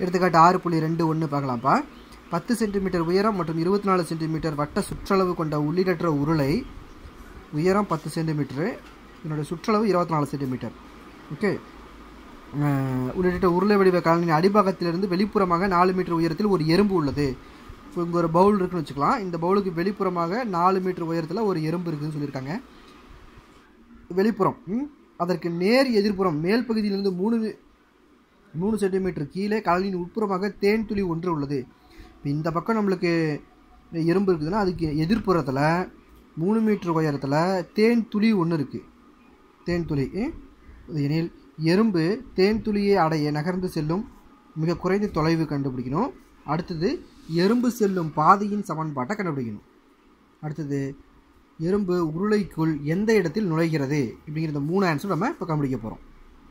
எடுத்துக்காட்டு ஆறு புள்ளி ரெண்டு ஒன்று பார்க்கலாம்ப்பா பத்து சென்டிமீட்டர் உயரம் மற்றும் இருபத்தி நாலு சென்டிமீட்டர் வட்ட சுற்றளவு கொண்ட உள்ளீடற்ற உருளை உயரம் பத்து சென்டிமீட்டரு இதனுடைய சுற்றளவு இருபத்தி நாலு சென்டிமீட்டர் ஓகே உள்ளிட்ட உருளை வடிவ காலனின் அடிபாகத்திலிருந்து வெளிப்புறமாக நாலு மீட்டர் உயரத்தில் ஒரு எறும்பு உள்ளது இப்போ இங்கே ஒரு பவுல் இருக்குன்னு வச்சுக்கலாம் இந்த பவுலுக்கு வெளிப்புறமாக நாலு மீட்டர் உயரத்தில் ஒரு எறும்பு இருக்குதுன்னு சொல்லியிருக்காங்க வெளிப்புறம் ம், அதற்கு நேர் எதிர்ப்புறம் மேல் பகுதியிலிருந்து மூணு மூணு சென்டிமீட்டர் கீழே கடலின் உட்புறமாக தேன் துளி ஒன்று உள்ளது இப்போ இந்த பக்கம் நம்மளுக்கு எறும்பு இருக்குதுன்னா அதுக்கு எதிர்ப்புறத்தில் மூணு மீட்டர் உயரத்தில் தேன் துளி ஒன்று இருக்குது தேன் துளி ம்? எனில் எறும்பு தேன் துளியை அடைய நகர்ந்து செல்லும் மிக குறைந்த தொலைவு கண்டுபிடிக்கணும் அடுத்தது எறும்பு செல்லும் பாதையின் சமன்பாட்டை கண்டுபிடிக்கணும் அடுத்தது எறும்பு உருளைக்குள் எந்த இடத்தில் நுழைகிறது இப்படிங்கிற இந்த மூணு ஆன்சர் நம்ம இப்போ கண்டுபிடிக்க போகிறோம்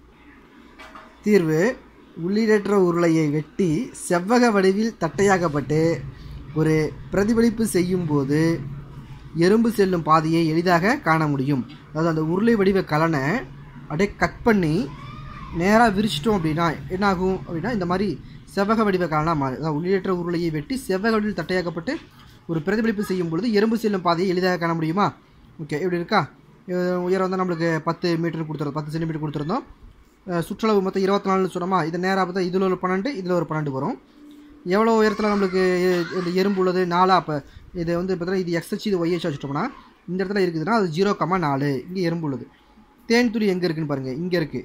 தீர்வு உள்ளீடற்ற உருளையை வெட்டி செவ்வக வடிவில் தட்டையாக்கப்பட்டு ஒரு பிரதிபலிப்பு செய்யும் போது எறும்பு செல்லும் பாதையை எளிதாக காண முடியும் அதாவது அந்த உருளை வடிவ கலனை அப்படியே கட் பண்ணி நேராக விரிச்சிட்டோம் அப்படின்னா என்ன ஆகும் அப்படின்னா இந்த மாதிரி செவ்வக வடிவ கலனாக மாறும் அதாவது உள்ளீடற்ற உருளையை வெட்டி செவ்வக வடிவில் தட்டையாக்கப்பட்டு ஒரு பிரதிபலிப்பு செய்யும் பொழுது எறும்பு செல்லும் பாதையை எளிதாக காண முடியுமா ஓகே இப்படி இருக்கா இது உயரம் வந்து நம்மளுக்கு பத்து மீட்டர் கொடுத்துருந்தோம் பத்து சென்டிமீட்டர் கொடுத்துருந்தோம் அஹ் சுற்றளவு மொத்தம் இருபத்தி நாலுன்னு சொன்னோமா இது நேராக பார்த்தா இதில் ஒரு பன்னெண்டு இதில் ஒரு பன்னெண்டு வரும் எவ்வளோ உயரத்தில் நம்மளுக்கு எ- இந்த எறும்பு உள்ளது நாலா அப்போ இது வந்து பார்த்தீங்கன்னா இது எக்ஸ்ஹெச் இது ஒய்ஹெச் வச்சுட்டோம்னா இந்த இடத்துல இருக்குதுன்னா அது ஜீரோ கம்மா நாலு இங்கே எறும்பு உள்ளது தேன் துளி எங்கே இருக்குன்னு பாருங்கள் இங்கே இருக்குது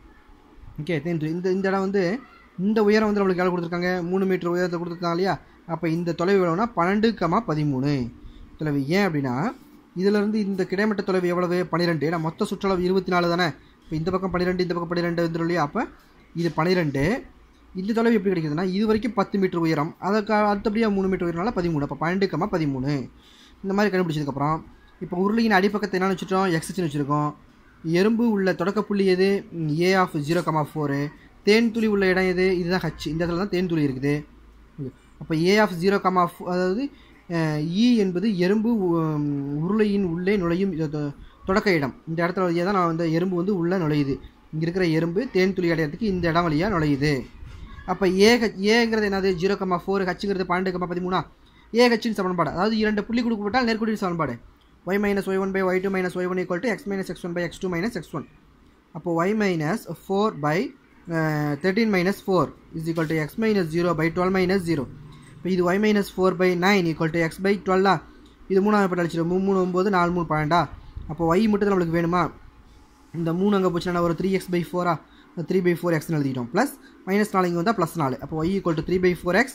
ஓகே தேன் துளி இந்த இந்த இடம் வந்து இந்த உயரம் வந்து நம்மளுக்கு எவ்வளோ கொடுத்துருக்காங்க மூணு மீட்டர் உயரத்தை கொடுத்துருக்காங்க இல்லையா அப்போ இந்த தொலைவு எவ்வளோனா பன்னெண்டு கமா பதிமூணு தொலைவு ஏன் அப்படின்னா இதிலிருந்து இந்த கிடைமட்ட தொலைவு எவ்வளவு பன்னிரெண்டு ஏன்னா மொத்த சுற்றளவு இருபத்தி நாலு தானே இப்போ இந்த பக்கம் பன்னிரெண்டு இந்த பக்கம் பன்னிரெண்டு வந்துடும் இல்லையா அப்போ இது பன்னிரெண்டு இந்த தொலைவு எப்படி கிடைக்குதுன்னா இது வரைக்கும் பத்து மீட்டர் உயரம் அதுக்கு அடுத்தபடியாக மூணு மீட்டர் உயரம்னால பதிமூணு அப்போ பன்னெண்டு கமா பதிமூணு இந்த மாதிரி கண்டுபிடிச்சதுக்கப்புறம் இப்போ உருளையின் அடிப்பக்கத்தை என்ன வச்சுட்டோம் எக்ஸ்ன்னு வச்சுருக்கோம் எறும்பு உள்ள தொடக்க புள்ளி எது A of zero comma four தேன் துளி உள்ள இடம் எது இதுதான் ஹச் இந்த இடத்துல தான் தேன் துளி இருக்குது அப்போ ஏ ஆஃப் ஜீரோ கமா அதாவது இ என்பது எறும்பு உம், உருளையின் உள்ளே நுழையும் இது தொ- தொடக்க இடம் இந்த இடத்துல வழியாக தான் நான் வந்து எறும்பு வந்து உள்ளே நுழையுது இங்கே இருக்கிற எறும்பு தேன் துளி அடையிறதுக்கு இந்த இடம் வழியாக நுழையுது அப்போ ஏ ஹச் ஏங்கிறது என்னது ஜீரோ கமா ஃபோர் ஹச்சுங்கிறது பன்னெண்டு கமா பதிமூணா ஏ ஹச்சின் சமன்பாடு அதாவது இரண்டு புள்ளி கொடுக்கப்பட்டால் நேர்குறியின் சமன்பாடு Y minus Y one by Y two minus Y one equal to X minus X one by X two minus X one அப்போ Y minus four by thirteen minus four is equal to X minus zero by twelve minus zero இப்போ இது Y minus four by nine equal to X by டுவெல்லா இது மூணாவது பட்டு அழிச்சிடும் மூணு மூணு ஒம்பது நாலு மூணு பன்னெண்டா அப்போ ஒய் மட்டும் தான் நம்மளுக்கு வேணுமா இந்த மூணு அங்கே போச்சுன்னா ஒரு த்ரீ எக்ஸ் பை ஃபோரா த்ரீ பை ஃபோர் எக்ஸ்னு எழுதிட்டோம் ப்ளஸ் மைனஸ் நாலு இங்கே வந்தால் ப்ளஸ் நாலு அப்போ Y equal to three by four X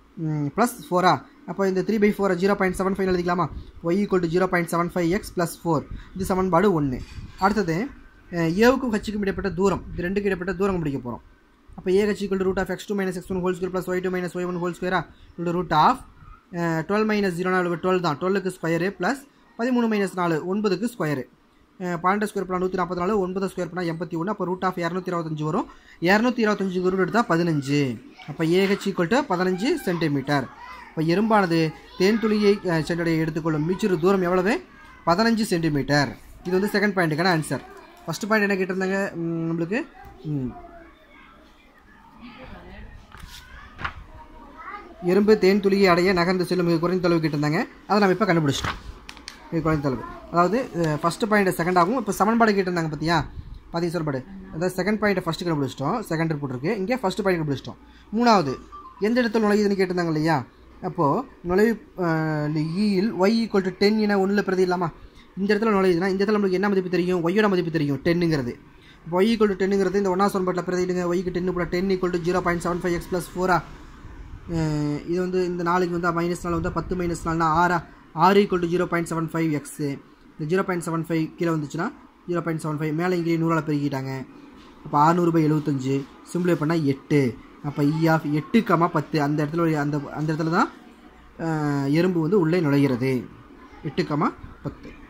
plus ஃபோரா அப்போ இந்த த்ரீ பை ஃபோரை ஜீரோ பாயிண்ட் செவன் ஃபைவ் எழுதிக்கலாமா Y equal to zero point seven five X plus four இது சமன்பாடு ஒன்று அடுத்தது அஹ், ஏவுக்கும் ஹச்சுக்கும் இடைப்பட்ட தூரம் இது ரெண்டுக்கு இடைப்பட்ட தூரம் கண்டுபிடிக்க போகிறோம் அப்போ A H equal root of X two minus X one whole square plus Y two minus Y one whole ஸ்கொயரா இவ்வளோ ரூட் ஆஃப் டுவெல் மைனஸ் ஜீரோனா டுவெல் தான் டுவெல்லுக்கு ஸ்கொயரு ப்ளஸ் பதிமூணு மைனஸ் நாலு ஒன்பதுக்கு ஸ்கொயரு பன்னெண்டு ஸ்கொயர் பண்ணால் நூற்றி நாற்பத்தி நாலு ஒன்பது ஸ்கொயர் பண்ணால் எண்பத்தி ஒன்று அப்போ ரூட் ஆஃப் இரநூத்தி இருபத்தஞ்சு வரும் இரநூத்தி இருபத்தஞ்சு ரூட் எடுத்தால் பதினஞ்சு அப்போ ஏஹெச் ஈக்குவல் டு பதினஞ்சு சென்டிமீட்டர் இப்போ எறும்பானது தேன் துளியை அஹ், சென்றடைய எடுத்துக்கொள்ளும் மீச்சிறு தூரம் எவ்வளவு பதினஞ்சு சென்டிமீட்டர் இது வந்து செகண்ட் பாயிண்ட்டுக்கான ஆன்சர் ஃபஸ்ட் பாயிண்ட் என்ன கேட்டிருந்தாங்க ம், நம்மளுக்கு ம், எறும்பு தேன் துளியை அடைய நகர்ந்து செல்லும் மிக குறைந்த தொலைவு கேட்டிருந்தாங்க அதை நம்ம இப்போ கண்டுபிடிச்சிட்டோம் மிக குறைந்த தொலைவு அதாவது ஃபஸ்ட்டு பாயிண்ட் செகண்ட் ஆகும் இப்போ சமன்பாடு கேட்டிருந்தாங்க பார்த்தியா பாதி சமன்பாடு அதாவது செகண்ட் பாயிண்ட்டை ஃபஸ்ட்டு கண்டுபிடிச்சிட்டோம் செகண்ட் போட்டிருக்கு இங்கே ஃபஸ்ட்டு பாயிண்ட் கண்டுபிடிச்சிட்டோம் மூணாவது எந்த இடத்துல நுழையுதுன்னு கேட்டிருந்தாங்க இல்லையா அப்போது நுழைவு ஈயில் ஒய் ஈக்குவல் டு டென் என ஒன்றில் பிரதி இல்லாமா இந்த இடத்துல நுழையுதுன்னா இந்த இடத்துல நம்மளுக்கு என்ன மதிப்பு தெரியும் ஒய்யோட மதிப்பு தெரியும் டென்னுங்கிறது இப்போ ஒய் ஈக்குவல் டு டென்னுங்கிறது இந்த ஒன்றா சமன்பாட்டில் பிரதிடுங்க ஒய்க்கு டென்னு போல ten equal to zero point seven five X plus ஃபோரா அஹ் இது வந்து இந்த நாலுக்கு வந்து மைனஸ் நாலு வந்து பத்து மைனஸ் நாலுனா ஆறா ஆறு equal to zero point seven five X இந்த ஜீரோ பாயிண்ட் செவன் ஃபைவ் கீழே வந்துச்சுன்னா ஜீரோ பாயிண்ட் செவன் ஃபைவ் மேலே இங்கே நூறால் பெருக்கிட்டாங்க அப்போ ஆறுநூறு பை எழுபத்தஞ்சு சிம்பிளை பண்ணால் எட்டு அப்போ இ ஆஃப் எட்டு கமா பத்து அந்த இடத்துல ஒரு- அந்த அந்த இடத்துல தான் அஹ், எறும்பு வந்து உள்ளே நுழைகிறது எட்டு கமா பத்து